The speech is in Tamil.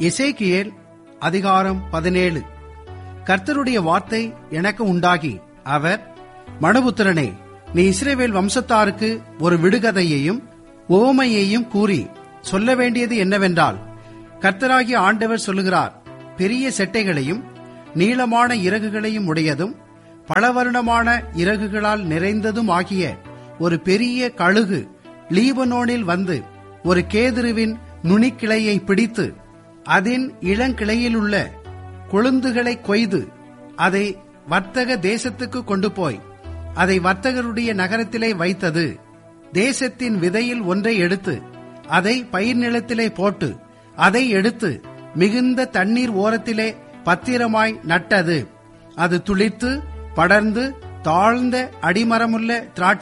எசேக்கியேல் அதிகாரம் பதினேழு கர்த்தருடைய வார்த்தை எனக்கு உண்டாகி அவர் மனுபுத்திரனே நீ இஸ்ரேவேல் வம்சத்தாருக்கு ஒரு விடுகதையையும் ஓமையையும் கூறி சொல்ல வேண்டியது என்னவென்றால் கர்த்தராகிய ஆண்டவர் சொல்லுகிறார் பெரிய செட்டைகளையும் நீளமான இறகுகளையும் உடையதும் பலவருணமான இறகுகளால் நிறைந்ததும் ஆகிய ஒரு பெரிய கழுகு லீபனோனில் வந்து ஒரு கேதுருவின் நுனிக்கிளையை பிடித்து அதன் இளங்கிளையிலுள்ள கொழுந்துகளை கொய்து அதை வர்த்தக தேசத்துக்கு கொண்டு போய் அதை வர்த்தகருடைய நகரத்திலே வைத்தது தேசத்தின் விதையில் ஒன்றை எடுத்து அதை பயிர் நிலத்திலே போட்டு அதை எடுத்து மிகுந்த தண்ணீர் ஓரத்திலே பத்திரமாய் நட்டது அது துளிர்த்து படர்ந்து தாழ்ந்த அடிமரமுள்ள திராட்சை